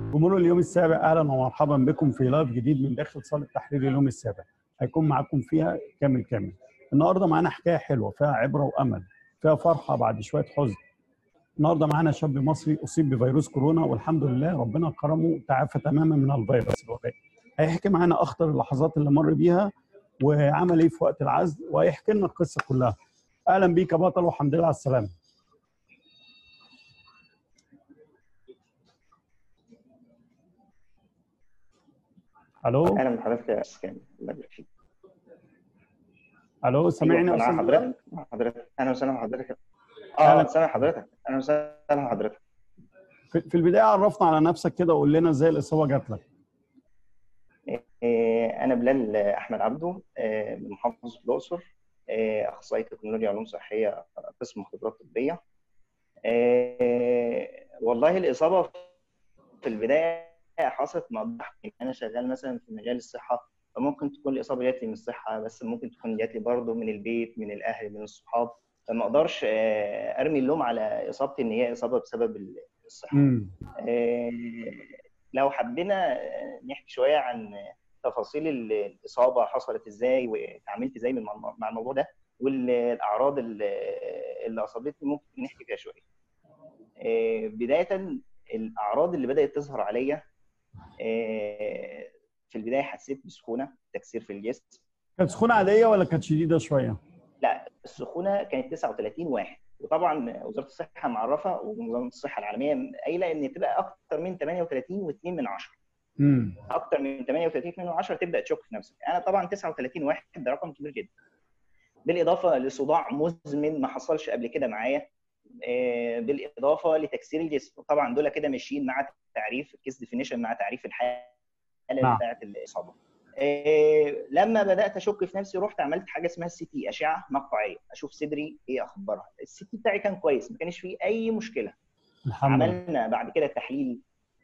جمهور اليوم السابع اهلا ومرحبا بكم في لايف جديد من داخل صاله تحرير اليوم السابع هيكون معاكم فيها كامل كامل النهارده معانا حكايه حلوه فيها عبره وامل فيها فرحه بعد شويه حزن النهارده معانا شاب مصري اصيب بفيروس كورونا والحمد لله ربنا كرمه تعافى تماما من الفيروس الوبائي هيحكي معانا اخطر اللحظات اللي مر بيها وعمل ايه في وقت العزل وهيحكي لنا القصه كلها اهلا بيك يا بطل والحمد لله على السلامه الو اهلا بحضرتك يا استاذ كامل الله يبارك فيك الو سامعني يا مع استاذ حضرتك مع حضرتك اهلا وسهلا بحضرتك أهلا. اه سامع حضرتك اهلا وسهلا بحضرتك في في البدايه عرفنا على نفسك كده وقول لنا ازاي الاصابه جات لك آه، انا بلال احمد عبده آه، من محافظه الاقصر آه، اخصائي تكنولوجيا علوم صحيه قسم خبرات طبيه آه، والله الاصابه في البدايه حصلت مع الضحك انا شغال مثلا في مجال الصحه فممكن تكون الاصابه جات لي من الصحه بس ممكن تكون جات لي برضه من البيت من الاهل من الصحاب فما اقدرش آه، ارمي اللوم على اصابتي ان هي اصابه بسبب الصحه امم آه، لو حبينا آه، نحكي شويه عن تفاصيل ال- الاصابه حصلت ازاي وتعاملت ازاي من- مع الموضوع ده والاعراض اللي اللي اصابتني ممكن نحكي فيها شويه. آه، بدايه الاعراض اللي بدات تظهر عليا آه، في البدايه حسيت بسخونه تكسير في الجسم كانت سخونه عاديه ولا كانت شديده شويه؟ لا السخونه كانت 39 واحد وطبعا وزاره الصحه معرفه ومنظمه الصحه العالميه قايله ان تبقى اكتر من 38 و2 من 10 امم اكتر من 38 2 من 10 تبدا تشك في نفسك انا طبعا 39 واحد ده رقم كبير جدا بالاضافه لصداع مزمن ما حصلش قبل كده معايا آه، بالاضافه لتكسير الجسم طبعا دول كده ماشيين مع تعريف الكيس ديفينيشن مع تعريف الحاله نعم. بتاعت الاصابه آه، لما بدات اشك في نفسي رحت عملت حاجه اسمها السي تي اشعه مقطعيه اشوف صدري ايه اخبارها السي تي بتاعي كان كويس ما كانش فيه اي مشكله الحمد لله عملنا بعد كده تحليل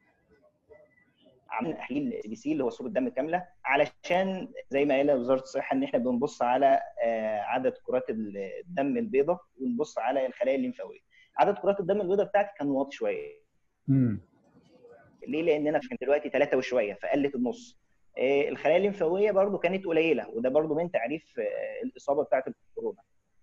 عملنا تحليل سي بي سي اللي هو صوره دم كامله علشان زي ما قال وزاره الصحه ان احنا بنبص على آه، عدد كرات الدم البيضاء ونبص على الخلايا الليمفاويه عدد كرات الدم البيضاء بتاعتي كان واطي شويه امم ليه؟ لان انا كان دلوقتي ثلاثة وشويه فقلت النص. آه، الخلايا الليمفاويه برضو كانت قليله وده برضو من تعريف آه، الاصابه بتاعت الكورونا.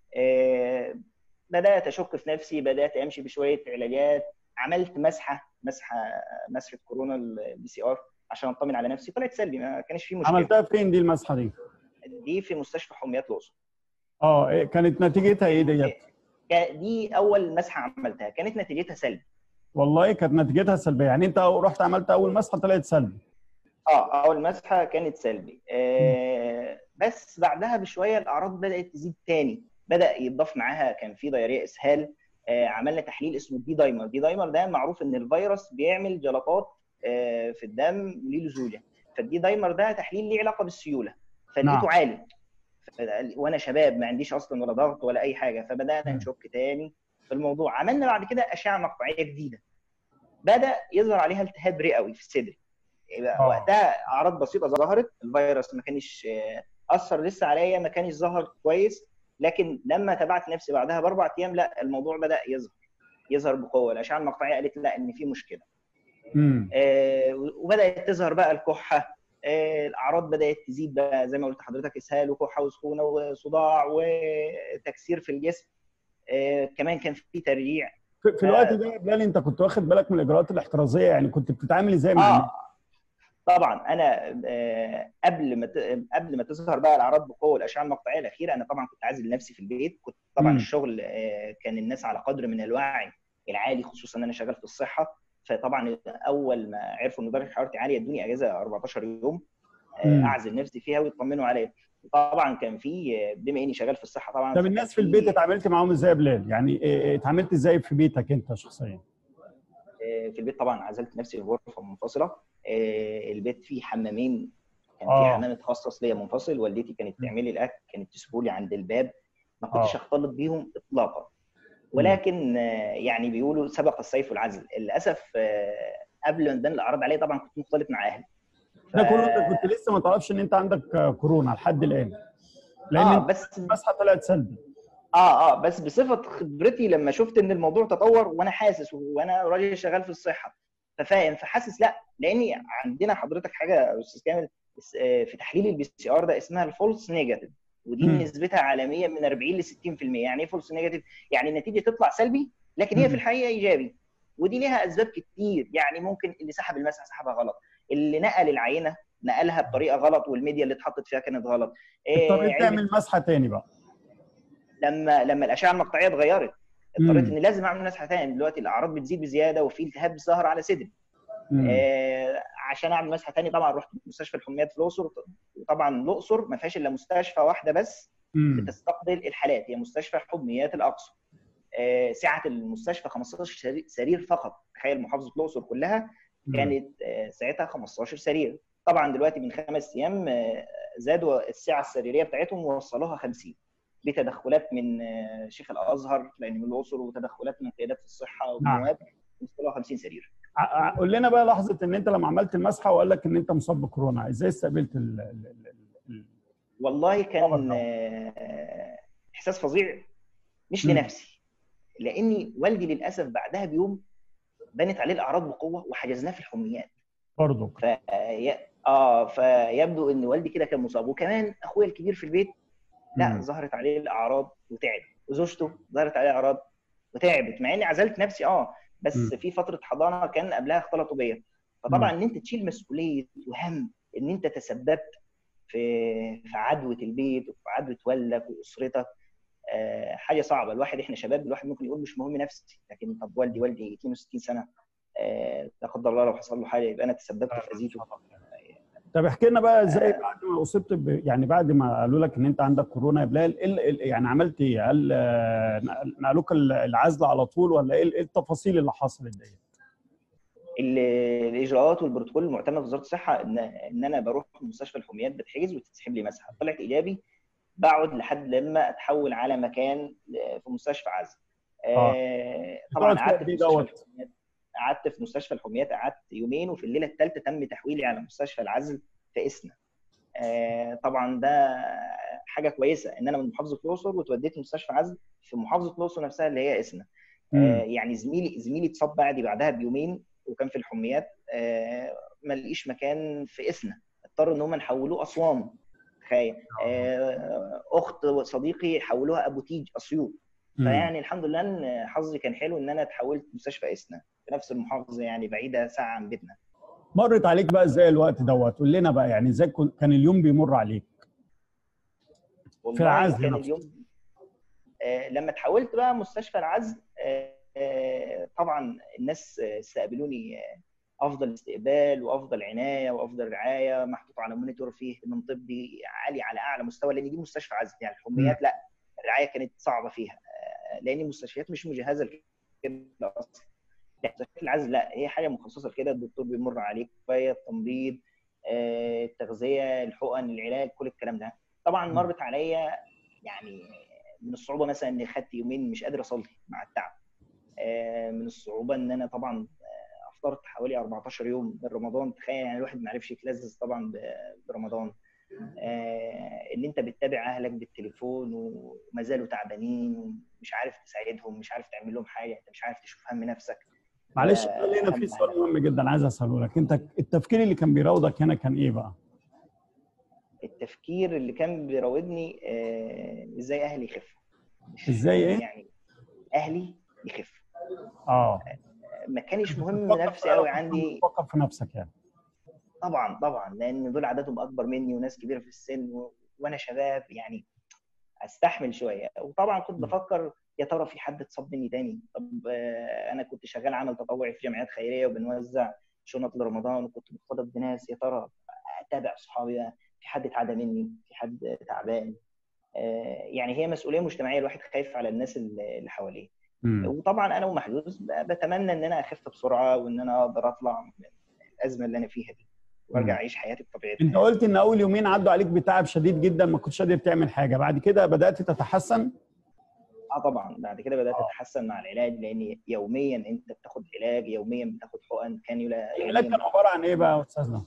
آه، بدات اشك في نفسي بدات امشي بشويه علاجات عملت مسحه مسحه مسحه كورونا البي سي ار عشان اطمن على نفسي طلعت سلبي ما كانش في مشكله عملتها فين دي المسحه دي؟ دي في مستشفى حميات الاقصر اه إيه كانت نتيجتها ايه ديت؟ كا- دي اول مسحه عملتها كانت نتيجتها سلبي والله كانت نتيجتها سلبيه يعني انت رحت عملت اول مسحه طلعت سلبي اه اول مسحه كانت سلبي آه بس بعدها بشويه الاعراض بدات تزيد تاني بدا يتضاف معاها كان في ضياريه اسهال آه عملنا تحليل اسمه دي دايمر دي دايمر ده معروف ان الفيروس بيعمل جلطات آه في الدم ليه لزوجه فالدي دايمر ده تحليل ليه علاقه بالسيوله فلقيته نعم. عالي ف- وانا شباب ما عنديش اصلا ولا ضغط ولا اي حاجه فبدانا مم. نشك تاني في الموضوع عملنا بعد كده اشعه مقطعيه جديده بدا يظهر عليها التهاب رئوي في الصدر يبقى آه. وقتها اعراض بسيطه ظهرت الفيروس ما كانش آه، اثر لسه عليا ما كانش ظهر كويس لكن لما تابعت نفسي بعدها باربع ايام لا الموضوع بدا يظهر يظهر بقوه الاشعه المقطعيه قالت لا ان في مشكله امم آه، وبدات تظهر بقى الكحه آه، الاعراض بدات تزيد بقى زي ما قلت لحضرتك اسهال وكحه وسخونه وصداع وتكسير في الجسم آه، كمان كان في ترجيع في, في الوقت ده يا بلال انت كنت واخد بالك من الاجراءات الاحترازيه يعني كنت بتتعامل ازاي مع الناس؟ اه طبعا انا آه، قبل ما ت- قبل ما تظهر بقى الاعراض بقوه الاشعه المقطعيه الاخيره انا طبعا كنت عازل نفسي في البيت كنت طبعا مم. الشغل آه، كان الناس على قدر من الوعي العالي خصوصا ان انا شغال في الصحه فطبعا اول ما عرفوا ان درجه حرارتي عاليه ادوني اجازه 14 يوم آه، مم. اعزل نفسي فيها ويطمنوا عليا طبعا كان في آه، بما اني شغال في الصحه طبعا طب فكان الناس في البيت اتعاملت معاهم ازاي يا بلال؟ يعني إيه- إيه اتعاملت ازاي في بيتك انت شخصيا؟ آه، في البيت طبعا عزلت نفسي في غرفه منفصله آه، البيت فيه حمامين كان آه. في حمام اتخصص ليا منفصل والدتي كانت تعمل لي الاكل كانت تسيبه لي عند الباب ما كنتش آه. اختلط بيهم اطلاقا ولكن آه، يعني بيقولوا سبق السيف العزل للاسف آه، قبل ما تبان الاعراض عليا طبعا كنت مختلط مع اهلي ده كله انت كنت لسه ما تعرفش ان انت عندك آه، كورونا لحد الان لان اه انت بس المسحه طلعت سلبي اه اه بس بصفه خبرتي لما شفت ان الموضوع تطور وانا حاسس وانا راجل شغال في الصحه ففاهم فحاسس لا لان عندنا حضرتك حاجه يا استاذ كامل في تحليل البي سي ار ده اسمها الفولس نيجاتيف ودي مم. نسبتها عالميا من 40 ل 60% يعني ايه فولس نيجاتيف؟ يعني النتيجه تطلع سلبي لكن هي مم. في الحقيقه ايجابي ودي ليها اسباب كتير يعني ممكن اللي سحب المسح سحبها غلط اللي نقل العينه نقلها بطريقه غلط والميديا اللي اتحطت فيها كانت غلط إيه، اضطريت علبة- تعمل مسحه تاني بقى لما لما الاشعه المقطعيه اتغيرت اضطريت مم. ان لازم اعمل مسحه ثانيه دلوقتي الاعراض بتزيد بزياده وفي التهاب ظهر على صدري مم. آه عشان اعمل مسحه ثانيه طبعا رحت مستشفى الحميات في الاقصر وطبعا الاقصر ما فيهاش الا مستشفى واحده بس مم. بتستقبل الحالات هي مستشفى حميات الاقصى آه سعه المستشفى 15 سري- سرير فقط تخيل محافظه الاقصر كلها كانت آه، ساعتها 15 سرير طبعا دلوقتي من خمس ايام آه، زادوا السعه السريريه بتاعتهم ووصلوها 50 بتدخلات من آه، شيخ الازهر لان من الاقصر وتدخلات من قيادات الصحه نعم. والنواب وصلوها 50 سرير ع- ع- قول لنا بقى لحظه ان انت لما عملت المسحه وقال لك ان انت مصاب بكورونا ازاي استقبلت ال ال ال ال والله كان طبعاً. آه، احساس فظيع مش مم. لنفسي لاني والدي للاسف بعدها بيوم بنت عليه الاعراض بقوه وحجزناه في الحميات برضه ف اه فيبدو ان والدي كده كان مصاب وكمان اخويا الكبير في البيت لا مم. ظهرت عليه الاعراض وتعب وزوجته ظهرت عليه اعراض وتعبت مع اني عزلت نفسي اه بس مم. في فتره حضانه كان قبلها اختلطوا بيا فطبعا ان انت تشيل مسؤوليه وهم ان انت تسببت في في عدوى البيت وفي عدوى والدك واسرتك آه، حاجه صعبه الواحد احنا شباب الواحد ممكن يقول مش مهم نفسي لكن طب والدي والدي 62 سنه آه، لا قدر الله لو حصل له حاجه يبقى انا تسببت في اذيته طب احكي لنا بقى ازاي بعد ما اصبت ب... يعني بعد ما قالوا لك ان انت عندك كورونا يا بلال إيه ال- ال- يعني عملت ايه؟ هل آه، نقل- نقلوك ال- العزل على طول ولا ايه ال- إيه التفاصيل اللي حصلت دي؟ ال- الاجراءات والبروتوكول المعتمد في وزاره الصحه ان ان انا بروح مستشفى الحميات بتحجز وتتسحب لي مسحه طلعت ايجابي بقعد لحد لما اتحول على مكان في مستشفى عزل آه، طبعا بتقعد قعدت قد في إيه مستشفى دوت؟ الحميات قعدت في مستشفى الحميات قعدت يومين وفي الليله الثالثه تم تحويلي على مستشفى العزل في اسنا آه، طبعا ده حاجه كويسه ان انا من محافظه الاقصر وتوديت مستشفى عزل في محافظه الاقصر نفسها اللي هي اسنا آه، مم. يعني زميلي زميلي اتصاب بعدي بعدها بيومين وكان في الحميات آه، ما لقيش مكان في اسنا اضطروا ان هم نحولوه اسوان تخيل آه، اخت صديقي حولوها ابو تيج اسيوط مم. فيعني الحمد لله ان حظي كان حلو ان انا اتحولت مستشفى اسنا في نفس المحافظه يعني بعيده ساعه عن بيتنا مرت عليك بقى ازاي الوقت دوت؟ قول لنا بقى يعني ازاي كن- كان اليوم بيمر عليك؟ والله العزل كان نفسه. اليوم آه، لما اتحولت بقى مستشفى العزل آه، آه، طبعا الناس آه، استقبلوني آه، افضل استقبال وافضل عنايه وافضل رعايه محطوط على مونيتور فيه من طبي عالي على اعلى مستوى لان دي مستشفى عزل يعني الحميات لا الرعايه كانت صعبه فيها آه، لان المستشفيات مش مجهزه كده اصلا لا، مستشفيات العزل لا هي حاجه مخصصه لكده الدكتور بيمر عليك شويه التمريض آه، التغذيه الحقن العلاج كل الكلام ده طبعا مم. مرت عليا يعني من الصعوبه مثلا اني خدت يومين مش قادر اصلي مع التعب آه، من الصعوبه ان انا طبعا آه، افطرت حوالي 14 يوم من رمضان تخيل يعني الواحد ما عرفش يتلذذ طبعا ب- برمضان آه، ان انت بتتابع اهلك بالتليفون وما زالوا تعبانين ومش عارف تساعدهم مش عارف تعمل لهم حاجه انت مش عارف تشوف هم نفسك معلش ده خلينا في أهم سؤال حاجة. مهم جدا عايز اساله لك انت التفكير اللي كان بيراودك هنا كان ايه بقى؟ التفكير اللي كان بيراودني آه، ازاي اهلي يخفوا ازاي ايه؟ يعني اهلي يخفوا اه ما كانش مهم بتفكر نفسي في قوي علاقتك عندي بتفكر في نفسك يعني طبعا طبعا لان دول عددهم اكبر مني وناس كبيره في السن و... وانا شباب يعني استحمل شويه وطبعا كنت بفكر يا ترى في حد اتصاب مني تاني طب آه، انا كنت شغال عمل تطوعي في جمعيات خيريه وبنوزع شنط لرمضان وكنت مختلط بناس يا ترى اتابع اصحابي بقى، في حد اتعدى مني في حد تعبان آه، يعني هي مسؤوليه مجتمعيه الواحد خايف على الناس اللي اللي حواليه مم. وطبعا انا ومحجوز ب- بتمنى ان انا اخف بسرعه وان انا اقدر اطلع من الازمه اللي انا فيها دي وارجع مم. اعيش حياتي بطبيعتها انت قلت ان اول يومين عدوا عليك بتعب شديد جدا ما كنتش قادر تعمل حاجه بعد كده بدات تتحسن اه طبعا بعد كده بدات آه. اتحسن مع العلاج لان يوميا انت بتاخد علاج يوميا بتاخد حقن كانيولا العلاج يوميا كان عباره عن ايه بقى يا استاذنا؟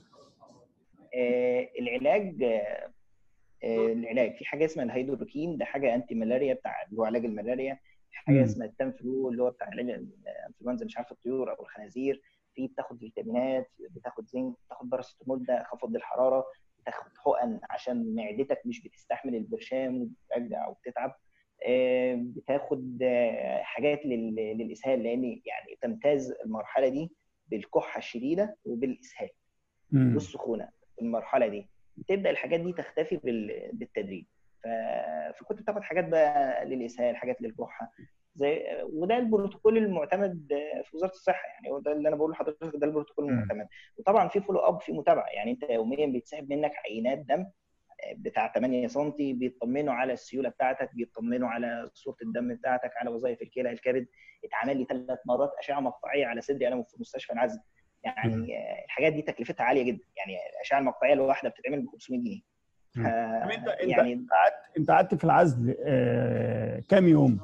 آه العلاج آه آه، العلاج في حاجه اسمها الهيدروكين ده حاجه انتي ملاريا بتاع اللي هو علاج الملاريا في حاجه مم. اسمها التنفلو اللي هو بتاع علاج الانفلونزا مش عارف الطيور او الخنازير فيه بتاخد فيتامينات بتاخد زنك بتاخد باراسيتامول ده خفض الحراره بتاخد حقن عشان معدتك مش بتستحمل البرشام وبترجع وبتتعب بتاخد حاجات للاسهال لان يعني تمتاز المرحله دي بالكحه الشديده وبالاسهال والسخونه المرحله دي بتبدا الحاجات دي تختفي بالتدريج فكنت بتاخد حاجات بقى للاسهال حاجات للكحه زي وده البروتوكول المعتمد في وزاره الصحه يعني هو ده اللي انا بقول لحضرتك ده البروتوكول المعتمد وطبعا في فولو اب في متابعه يعني انت يوميا بيتسحب منك عينات دم بتاع 8 سم بيطمنوا على السيوله بتاعتك بيطمنوا على صوره الدم بتاعتك على وظائف الكلى الكبد اتعمل لي ثلاث مرات اشعه مقطعيه على صدري انا في مستشفى العزل يعني م. الحاجات دي تكلفتها عاليه جدا يعني الاشعه المقطعيه الواحده بتتعمل ب 500 جنيه انت يعني انت قعدت انت قعدت في العزل آه كام يوم؟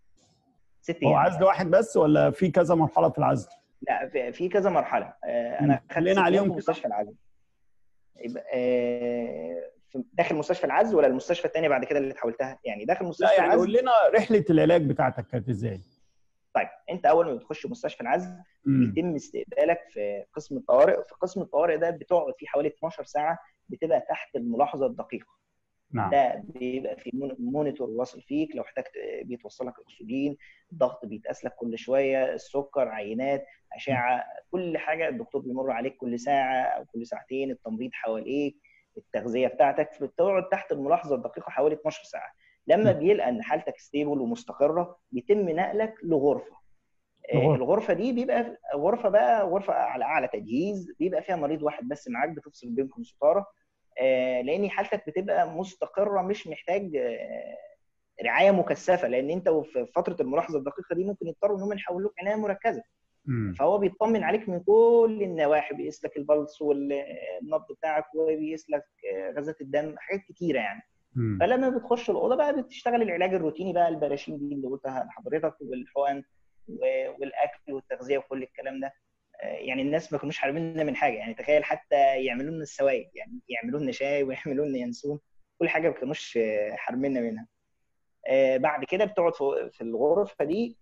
ست هو عزل واحد بس ولا في كذا مرحله في العزل؟ لا في كذا مرحله آه انا خلينا عليهم في مستشفى العزل يبقى آه داخل مستشفى العزل ولا المستشفى الثانيه بعد كده اللي اتحولتها يعني داخل مستشفى لا يعني العزل قول لنا رحله العلاج بتاعتك كانت ازاي؟ طيب انت اول ما بتخش مستشفى العزل بيتم استقبالك في قسم الطوارئ في قسم الطوارئ ده بتقعد فيه حوالي 12 ساعه بتبقى تحت الملاحظه الدقيقه نعم. ده بيبقى في مونيتور واصل فيك لو احتجت بيتوصل لك اكسجين الضغط بيتقاس لك كل شويه السكر عينات اشعه كل حاجه الدكتور بيمر عليك كل ساعه او كل ساعتين التمريض حواليك التغذيه بتاعتك بتقعد تحت الملاحظه الدقيقه حوالي 12 ساعه لما بيلقى ان حالتك ستيبل ومستقره بيتم نقلك لغرفه غرفة. الغرفه دي بيبقى غرفه بقى غرفه على اعلى تجهيز بيبقى فيها مريض واحد بس معاك بتفصل بينكم ستاره لان حالتك بتبقى مستقره مش محتاج رعايه مكثفه لان انت في فتره الملاحظه الدقيقه دي ممكن يضطروا ان هم يحولوك عنايه مركزه مم. فهو بيطمن عليك من كل النواحي بيقيس لك البلس والنبض بتاعك وبيقيس لك غازات الدم حاجات كتيره يعني مم. فلما بتخش الاوضه بقى بتشتغل العلاج الروتيني بقى البراشيم دي اللي قلتها لحضرتك والحقن والاكل والتغذيه وكل الكلام ده يعني الناس ما كانوش حارميننا من حاجه يعني تخيل حتى يعملوا لنا السوائل يعني يعملوا لنا شاي ويعملوا لنا ينسون كل حاجه ما كانوش حارميننا منها بعد كده بتقعد في الغرفه دي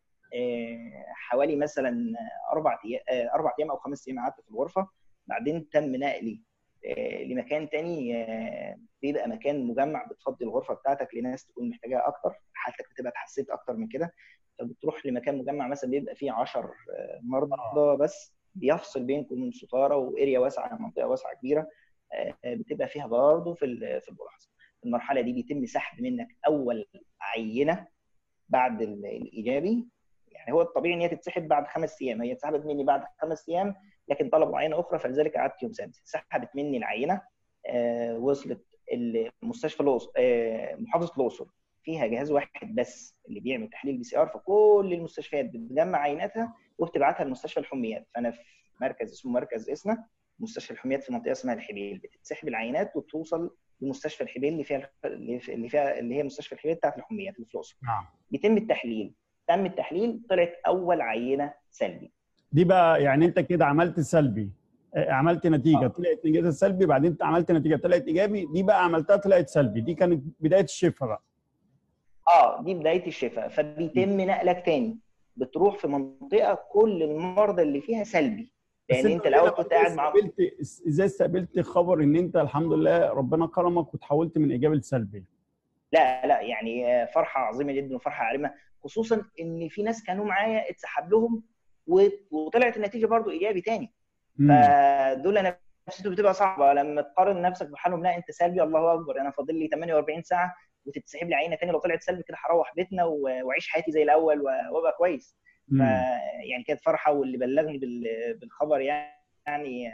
حوالي مثلا اربع ايام اربع ايام او خمس ايام قعدت في الغرفه بعدين تم نقلي لمكان تاني بيبقى مكان مجمع بتفضي الغرفه بتاعتك لناس تكون محتاجاها اكتر حالتك بتبقى اتحسنت اكتر من كده فبتروح لمكان مجمع مثلا بيبقى فيه 10 مرضى بس بيفصل بينكم ستاره واريا واسعه منطقه واسعه كبيره بتبقى فيها برضه في في الملاحظه المرحله دي بيتم سحب منك اول عينه بعد الايجابي يعني هو الطبيعي ان هي تتسحب بعد خمس ايام هي اتسحبت مني بعد خمس ايام لكن طلبوا عينه اخرى فلذلك قعدت يوم سادس سحبت مني العينه آه وصلت المستشفى الاقصر آه محافظه الاقصر فيها جهاز واحد بس اللي بيعمل تحليل بي سي ار فكل المستشفيات بتجمع عيناتها وبتبعتها لمستشفى الحميات فانا في مركز اسمه مركز اسنا مستشفى الحميات في منطقه اسمها الحبيل بتتسحب العينات وتوصل لمستشفى الحبيل اللي فيها اللي فيها اللي هي مستشفى الحبيل بتاعت الحميات اللي في الاقصر نعم بيتم التحليل تم التحليل طلعت اول عينه سلبي دي بقى يعني انت كده عملت سلبي عملت نتيجه آه. طلعت نتيجه سلبي بعدين عملت نتيجه طلعت ايجابي دي بقى عملتها طلعت سلبي دي كانت بدايه الشفاء بقى اه دي بدايه الشفاء فبيتم نقلك تاني بتروح في منطقه كل المرضى اللي فيها سلبي لان انت الاول كنت قاعد مع استقبلت ازاي استقبلت خبر ان انت الحمد لله ربنا كرمك وتحولت من ايجابي لسلبي لا لا يعني فرحه عظيمه جدا وفرحه عارمه خصوصا ان في ناس كانوا معايا اتسحب لهم وطلعت النتيجه برضو ايجابي تاني فدول نفسيته بتبقى صعبه لما تقارن نفسك بحالهم لا انت سلبي الله اكبر انا فاضل لي 48 ساعه وتتسحب لي عينه تاني لو طلعت سلبي كده هروح بيتنا واعيش حياتي زي الاول وابقى كويس ف يعني كانت فرحه واللي بلغني بالخبر يعني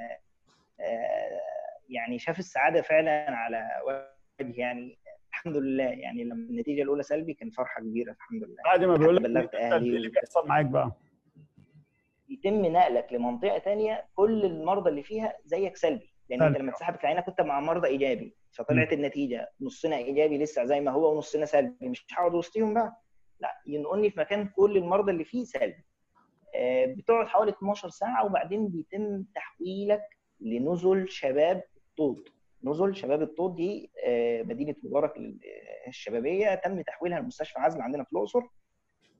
يعني شاف السعاده فعلا على وجه يعني الحمد لله يعني لما النتيجه الاولى سلبي كان فرحه كبيره الحمد لله بعد ما بيقول لك بلغت ايه اهلي اللي بيحصل معاك بقى يتم نقلك لمنطقه ثانيه كل المرضى اللي فيها زيك سلبي لان انت سلبي. لما اتسحبت العينه كنت مع مرضى ايجابي فطلعت النتيجه نصنا ايجابي لسه زي ما هو ونصنا سلبي مش هقعد وسطيهم بقى لا ينقلني في مكان كل المرضى اللي فيه سلبي آه، بتقعد حوالي 12 ساعه وبعدين بيتم تحويلك لنزل شباب الطوط نزل شباب الطوط دي آه، مدينه مبارك الشبابيه تم تحويلها لمستشفى عزل عندنا في الاقصر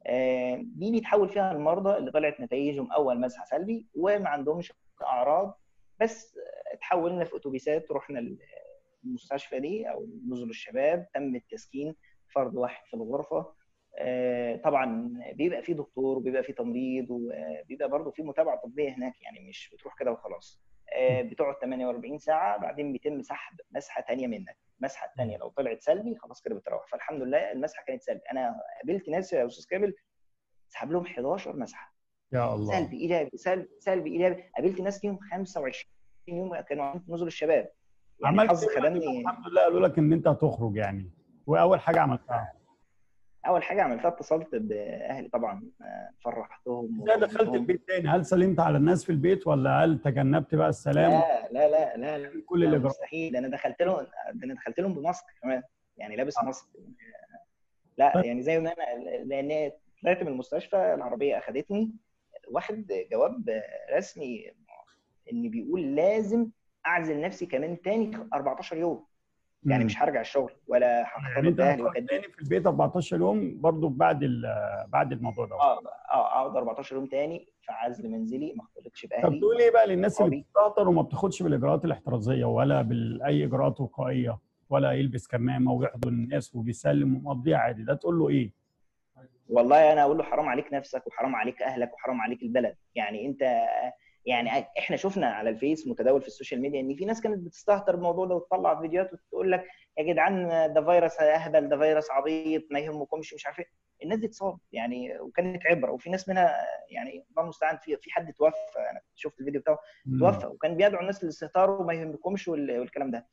دي بيتحول فيها المرضى اللي طلعت نتائجهم اول مسحه سلبي وما عندهمش اعراض بس اتحولنا في اتوبيسات رحنا المستشفى دي او نزل الشباب تم التسكين فرد واحد في الغرفه طبعا بيبقى في دكتور وبيبقى في تمريض وبيبقى برضه في متابعه طبيه هناك يعني مش بتروح كده وخلاص بتقعد 48 ساعه بعدين بيتم سحب مسحه ثانيه منك المسحه الثانيه لو طلعت سلبي خلاص كده بتروح فالحمد لله المسحه كانت سلبي انا قابلت ناس يا استاذ كامل سحب لهم 11 مسحه يا الله سلبي ايجابي سلبي سلبي ايجابي قابلت ناس فيهم 25 يوم كانوا عاملين في نزل الشباب يعني عملت حظ خدمني الحمد لله قالوا لك ان انت هتخرج يعني واول حاجه عملتها اول حاجه عملتها اتصلت باهلي طبعا فرحتهم ازاي دخلت البيت تاني هل سلمت على الناس في البيت ولا هل تجنبت بقى السلام لا لا لا لا, لا كل الاجراءات مستحيل انا دخلت لهم ده انا دخلت لهم بماسك كمان يعني لابس ماسك لا يعني زي ما انا لان طلعت من المستشفى العربيه اخذتني واخد جواب رسمي ان بيقول لازم اعزل نفسي كمان تاني 14 يوم يعني مش هرجع الشغل ولا هختلط باهلي وكده تاني في البيت 14 يوم برضو بعد بعد الموضوع ده اه اه اقعد 14 يوم تاني في عزل منزلي ما اختلطش باهلي طب تقول ايه بقى للناس اللي بتستهتر وما بتاخدش بالاجراءات الاحترازيه ولا باي اجراءات وقائيه ولا يلبس كمامه ويحضن الناس وبيسلم ومقضيها عادي ده تقول له ايه؟ والله انا اقول له حرام عليك نفسك وحرام عليك اهلك وحرام عليك البلد يعني انت يعني احنا شفنا على الفيس متداول في السوشيال ميديا ان في ناس كانت بتستهتر بالموضوع ده وتطلع فيديوهات وتقول لك يا جدعان ده فيروس اهبل ده فيروس عبيط ما يهمكمش مش عارف ايه الناس دي اتصابت يعني وكانت عبره وفي ناس منها يعني الله المستعان في في حد توفى انا شفت الفيديو بتاعه توفى وكان بيدعو الناس للاستهتار وما يهمكمش والكلام ده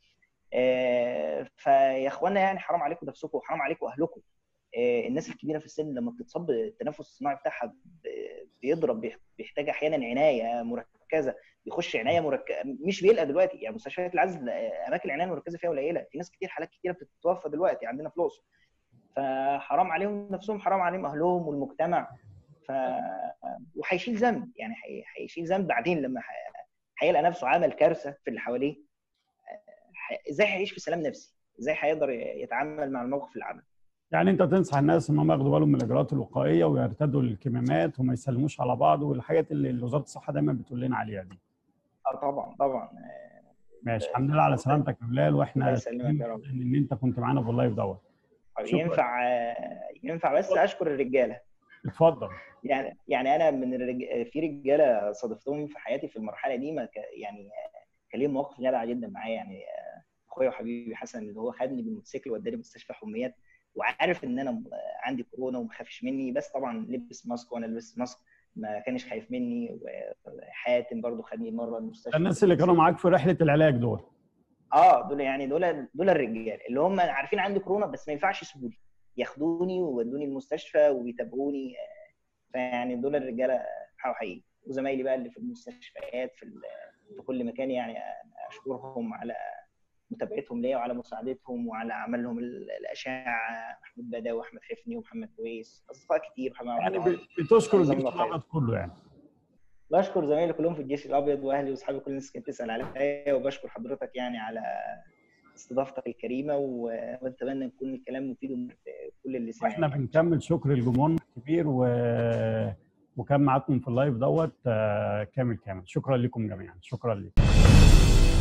فيا اخوانا يعني حرام عليكم نفسكم وحرام عليكم اهلكم الناس الكبيره في السن لما بتتصاب التنفس الصناعي بتاعها بيضرب بيحتاج احيانا عنايه مركزه بيخش عنايه مركزه مش بيلقى دلوقتي يعني مستشفيات العزل اماكن العنايه المركزه فيها قليله في ناس كتير حالات كتيره بتتوفى دلوقتي عندنا في الاقصر فحرام عليهم نفسهم حرام عليهم اهلهم والمجتمع ف وهيشيل ذنب يعني هيشيل ذنب بعدين لما هيلقى نفسه عمل كارثه في اللي حواليه ازاي هيعيش في سلام نفسي ازاي هيقدر يتعامل مع الموقف اللي عمله يعني انت تنصح الناس ان هم ياخدوا بالهم من الاجراءات الوقائيه ويرتدوا الكمامات وما يسلموش على بعض والحاجات اللي وزاره الصحه دايما بتقول لنا عليها دي. اه طبعا طبعا ماشي الحمد لله على سلامتك يا بلال واحنا ان انت كنت معانا في اللايف دوت. ينفع ينفع بس اشكر الرجاله. اتفضل. يعني يعني انا من الرج... في رجاله صادفتهم في حياتي في المرحله دي ما ك... يعني كان ليهم مواقف جدعه جدا معايا يعني اخويا وحبيبي حسن اللي هو خدني بالموتوسيكل وداني مستشفى حميات وعارف ان انا عندي كورونا وما خافش مني بس طبعا لبس ماسك وانا لبست ماسك ما كانش خايف مني وحاتم برضو خدني مره المستشفى الناس اللي كانوا معاك في رحله العلاج دول اه دول يعني دول دول الرجال اللي هم عارفين عندي كورونا بس ما ينفعش يسيبوني ياخدوني ويودوني المستشفى ويتابعوني فيعني دول الرجاله حقيقي وزمايلي بقى اللي في المستشفيات في في كل مكان يعني اشكرهم على متابعتهم ليا وعلى مساعدتهم وعلى عملهم الاشعه محمود بداوي واحمد حفني ومحمد كويس اصدقاء كتير يعني بتشكر الجيش الابيض كله يعني بشكر زمايلي كلهم في الجيش الابيض واهلي واصحابي كل الناس كانت تسال عليا وبشكر حضرتك يعني على استضافتك الكريمه واتمنى يكون الكلام مفيد لكل اللي سمع احنا بنكمل شكر الجمهور الكبير و... وكان معاكم في اللايف دوت كامل كامل شكرا لكم جميعا شكرا لكم